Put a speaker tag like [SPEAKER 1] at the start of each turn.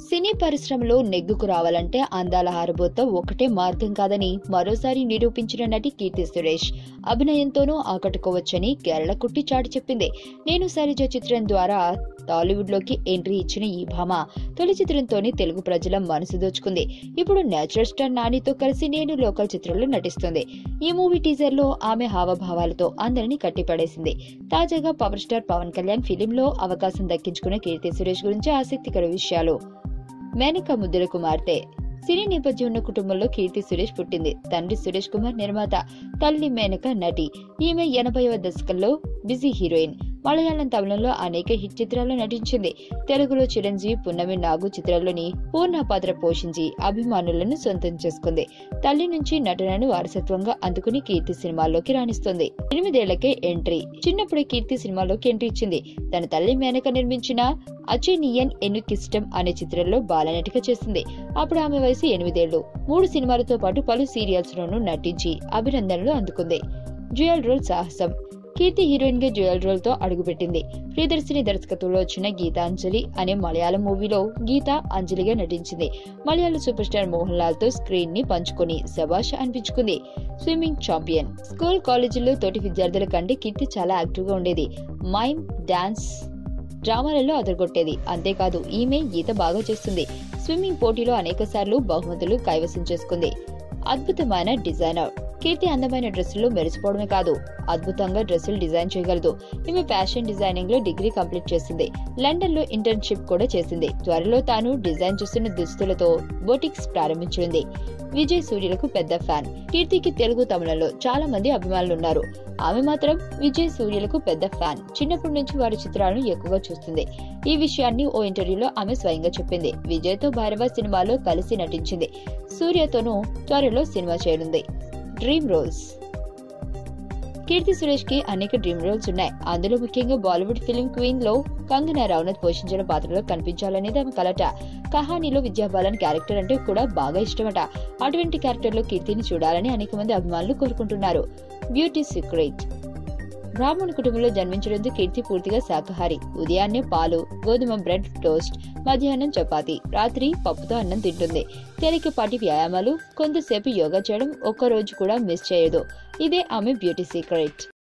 [SPEAKER 1] సినీ పరిశ్రమలో నెగ్గుకు రావాలంటే అందాల హారబోతో ఒకటే మార్గం కాదని మరోసారి నిరూపించిన నటి కీర్తి సురేష్ అభినయంతోనూ ఆకట్టుకోవచ్చని కేరళ కుట్టి చాటి చెప్పింది నేను శైలజ చిత్రం ద్వారా టాలీవుడ్ లోకి ఎంట్రీ ఇచ్చిన ఈ భామ తొలి చిత్రంతోనే తెలుగు ప్రజల మనసు దోచుకుంది ఇప్పుడు నేచురల్ స్టార్ నానితో కలిసి నేను లోకల్ చిత్రంలో నటిస్తుంది ఈ మూవీ టీజర్ లో ఆమె హావభావాలతో అందరినీ కట్టిపడేసింది తాజాగా పవర్ స్టార్ పవన్ కళ్యాణ్ ఫిలింలో అవకాశం దక్కించుకున్న కీర్తి సురేష్ గురించి ఆసక్తికర విషయాలు మేనక ముద్దుల కుమార్తె సినీ నేపథ్యం ఉన్న కుటుంబంలో కీర్తి సురేష్ పుట్టింది తండ్రి సురేష్ కుమార్ నిర్మాత తల్లి మేనక నటి ఈమె ఎనభైవ దశకంలో బిజీ హీరోయిన్ మలయాళం తమిళంలో అనేక హిట్ చిత్రాల్లో నటించింది తెలుగులో చిరంజీవి పున్నమి నాగు చిత్రాల్లోని పూర్ణ పాత్ర పోషించి అభిమానులను సొంతం చేసుకుంది తల్లి నుంచి నటనను వారసత్వంగా అందుకుని కీర్తి సినిమాల్లోకి రాణిస్తుంది ఎనిమిదేళ్లకే ఎంట్రీ చిన్నప్పుడే కీర్తి సినిమాలోకి ఎంట్రీ ఇచ్చింది తన తల్లి మేనక నిర్మించిన అచేనియన్ ఎన్నుకిష్టం అనే చిత్రంలో బాలనటిగా చేసింది అప్పుడు ఆమె వయసు ఎనిమిదేళ్లు మూడు సినిమాలతో పాటు పలు సీరియల్స్ లోనూ నటించి అభినందనలు అందుకుంది డ్యూయల్ రోల్ సాహసం కీర్తి హీరోయిన్ గా డ్యూయల్ రోల్ తో అడుగుపెట్టింది ప్రియదర్శిని దర్శకత్వంలో వచ్చిన గీతాంజలి అనే మలయాళం మూవీలో గీత అంజలిగా నటించింది మలయాళ సూపర్ స్టార్ మోహన్ లాల్ తో స్క్రీన్ ని పంచుకొని శబాష్ అనిపించుకుంది స్విమ్మింగ్ ఛాంపియన్ స్కూల్ కాలేజీల్లో తోటి విద్యార్థుల కంటే కీర్తి చాలా యాక్టివ్ గా ఉండేది మైమ్ డాన్స్ డ్రామాలలో అదరగొట్టేది అంతేకాదు ఈమె ఈత బాగా చేస్తుంది స్విమ్మింగ్ పోటీలో అనేక సార్లు బహుమతులు కైవసం చేసుకుంది అద్భుతమైన డిజైనర్ కీర్తి అందమైన డ్రెస్సుల్లో మెరిసిపోవడమే కాదు అద్భుతంగా డ్రెస్సులు డిజైన్ చేయగలదు ఈమె ఫ్యాషన్ డిజైనింగ్ లో డిగ్రీ కంప్లీట్ చేసింది లండన్ లో ఇంటర్న్షిప్ కూడా చేసింది త్వరలో తాను డిజైన్ చేస్తున్న దుస్తులతో బొటిక్స్ ప్రారంభించింది విజయ్ సూర్యులకు పెద్ద ఫ్యాన్ కీర్తికి తెలుగు తమిళంలో చాలా మంది అభిమానులు ఉన్నారు ఆమె మాత్రం విజయ్ సూర్యులకు పెద్ద ఫ్యాన్ చిన్నప్పటి నుంచి వారి చిత్రాలను ఎక్కువగా చూస్తుంది ఈ విషయాన్ని ఓ ఇంటర్వ్యూలో ఆమె స్వయంగా చెప్పింది విజయ్ తో భైరవ సినిమాలో కలిసి నటించింది సూర్యతోనూ త్వరలో సినిమా చేయనుంది డ్రీమ్ రోల్స్ కీర్తి సురేష్ కి అనేక డ్రీమ్ రోల్స్ ఉన్నాయి అందులో ముఖ్యంగా బాలీవుడ్ ఫిల్మ్ క్వీన్ లో కంగనా రనౌత్ పోషించిన పాత్రలో కనిపించాలనేది ఆమె కలట కహానీలో విద్యాబాలన్ క్యారెక్టర్ అంటే కూడా బాగా ఇష్టమట అటువంటి క్యారెక్టర్ లో కీర్తిని చూడాలని అనేక మంది అభిమానులు కోరుకుంటున్నారు బ్యూటీ సీక్రెట్ బ్రాహ్మణ్ కుటుంబంలో జన్మించడంతో కీర్తి పూర్తిగా శాకాహారి ఉదయాన్నే పాలు గోధుమ బ్రెడ్ టోస్ట్ మధ్యాహ్నం చపాతి రాత్రి పప్పుతో అన్నం తింటుంది తేలికపాటి వ్యాయామాలు కొంతసేపు యోగా చేయడం ఒక్క రోజు కూడా మిస్ చేయదు ఇదే ఆమె బ్యూటీ సీక్రెట్